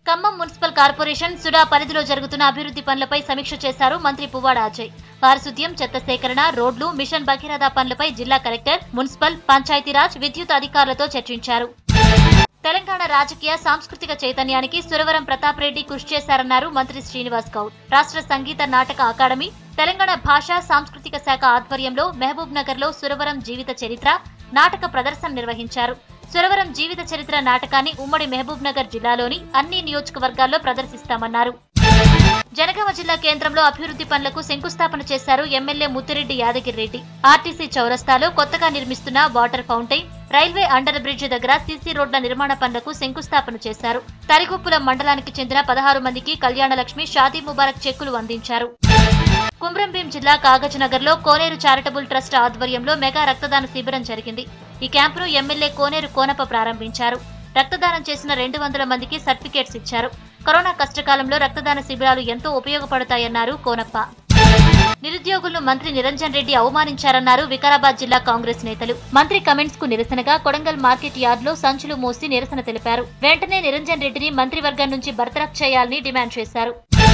Khammam municipal corporation SUDA పరిధిలో జరుగుతున్న అభివృద్ధి పనులపై సమీక్ష చేశారు మంత్రి పువ్వాడ అజయ్ పారిశుద్ధ్యం చెత్త సేకరణ రోడ్లు మిషన్ భగీరథ పనులపై జిల్లా కలెక్టర్ మున్సిపల్ పంచాయతీరాజ్ విద్యుత్ అధికారులతో చర్చించారు తెలంగాణ రాజకీయ సాంస్కృతిక చైతన్యానికి సురవరం ప్రతాప్ రెడ్డి కృషి చేశారన్నారు మంత్రి శ్రీనివాస్ గౌడ్ రాష్ట్ర సంగీత నాటక అకాడమీ తెలంగాణ భాషా సాంస్కృతిక శాఖ ఆధ్వర్యంలో మహబూబ్ నగర్ లో సురవరం జీవిత చరిత్ర నాటక ప్రదర్శన నిర్వహించారు సురవరం జీవిత చరిత్ర నాటకాన్ని ఉమ్మడి మహబూబ్ నగర్ జిల్లాలోని అన్ని నియోజకవర్గాల్లో ప్రదర్శిస్తామన్నారు జనగామ జిల్లా కేంద్రంలో అభివృద్ధి పనులకు శంకుస్థాపన చేశారు ఎమ్మెల్యే ముత్తిరెడ్డి యాదగిరి రెడ్డి ఆర్టీసీ చౌరస్తాలో కొత్తగా నిర్మిస్తున్న water fountain railway under bridge దగ్గర సీసీ రోడ్ల నిర్మాణ పనులకు శంకుస్థాపన చేశారు తరిగొప్పుల మండలానికి చెందిన పదహారు మందికి కళ్యాణలక్ష్మి షాదీ ముబారక్ చెక్కులు అందించారు కుమ్రంభీం జిల్లా కాగజ్నగర్ లో కోనేరు చారిటబుల్ ట్రస్ట్ ఆధ్వర్యంలో మెగా రక్తదాన శిబిరం జరిగింది ఈ క్యాంపును ఎమ్మెల్యే కోనేరు కోనప్ప ప్రారంభించారు రక్తదానం చేసిన రెండు వందల మందికి సర్టిఫికేట్స్ ఇచ్చారు కరోనా కష్టకాలంలో రక్తదాన శిబిరాలు ఎంతో ఉపయోగపడతాయన్నారు కోనప్ప నిరుద్యోగులను మంత్రి నిరంజన్ రెడ్డి అవమానించారన్నారు వికారాబాద్ జిల్లా కాంగ్రెస్ నేతలు మంత్రి కమెంట్స్ కు నిరసనగా కొడంగల్ మార్కెట్ యార్డ్ లో సంచులు మోసి నిరసన తెలిపారు వెంటనే నిరంజన్ రెడ్డిని మంత్రివర్గం నుంచి బర్తరఫ్ చేయాలని డిమాండ్ చేశారు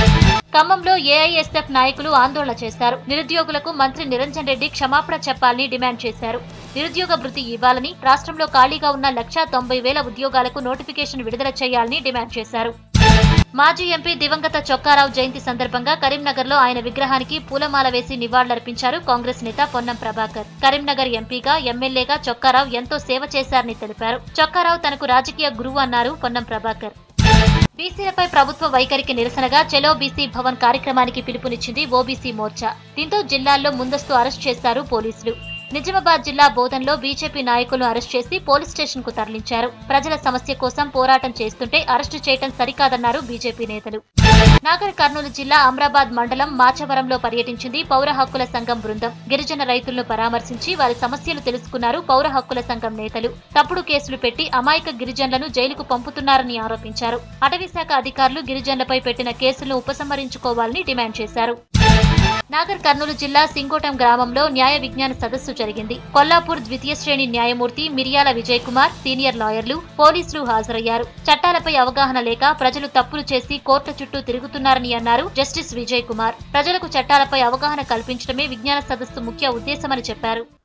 ఖమ్మంలో ఏఐఎస్ఎఫ్ నాయకులు ఆందోళన చేశారు నిరుద్యోగులకు మంత్రి నిరంజన్ రెడ్డి క్షమాపణ చెప్పాలని డిమాండ్ చేశారు నిరుద్యోగ భృతి ఇవ్వాలని రాష్ట్రంలో ఖాళీగా ఉన్న లక్షా తొంభై వేల ఉద్యోగాలకు నోటిఫికేషన్ విడుదల చేయాలని డిమాండ్ చేశారు మాజీ ఎంపీ దివంగత చొక్కారావు జయంతి సందర్భంగా కరీంనగర్లో ఆయన విగ్రహానికి పూలమాల వేసి నివాళులర్పించారు కాంగ్రెస్ నేత పొన్నం ప్రభాకర్ కరీంనగర్ ఎంపీగా ఎమ్మెల్యేగా చొక్కారావు ఎంతో సేవ చేశారని తెలిపారు చొక్కారావు తనకు రాజకీయ గురువు అన్నారు పొన్నం ప్రభాకర్ బీసీలపై ప్రభుత్వ వైఖరికి నిరసనగా చెలో బీసీ భవన్ కార్యక్రమానికి పిలుపునిచ్చింది ఓబీసీ మోర్చా దీంతో జిల్లాల్లో ముందస్తు అరెస్ట్ చేశారు పోలీసులు నిజామాబాద్ జిల్లా బోధన్లో బీజేపీ నాయకులను అరెస్ట్ చేసి పోలీస్ స్టేషన్ కు తరలించారు ప్రజల సమస్య కోసం పోరాటం చేస్తుంటే అరెస్టు చేయటం సరికాదన్నారు బీజేపీ నేతలు నాగర్ కర్నూలు జిల్లా అమ్రాబాద్ మండలం మాచవరంలో పర్యటించింది పౌర హక్కుల సంఘం బృందం గిరిజన రైతులను పరామర్శించి వారి సమస్యలు తెలుసుకున్నారు పౌర హక్కుల సంఘం నేతలు తప్పుడు కేసులు పెట్టి అమాయక గిరిజనులను జైలుకు పంపుతున్నారని ఆరోపించారు అటవీశాఖ అధికారులు గిరిజనులపై పెట్టిన కేసులను ఉపసంహరించుకోవాలని డిమాండ్ చేశారు నాగర్ కర్నూలు జిల్లా సింగోటం గ్రామంలో న్యాయ విజ్ఞాన సదస్సు జరిగింది కొల్లాపూర్ ద్వితీయ శ్రేణి న్యాయమూర్తి మిరియాల విజయ్ కుమార్ సీనియర్ లాయర్లు పోలీసులు హాజరయ్యారు చట్టాలపై అవగాహన లేక ప్రజలు తప్పులు చేసి కోర్టు చుట్టూ తిరుగుతున్నారని అన్నారు జస్టిస్ విజయ్ కుమార్ ప్రజలకు చట్టాలపై అవగాహన కల్పించడమే విజ్ఞాన సదస్సు ముఖ్య ఉద్దేశమని చెప్పారు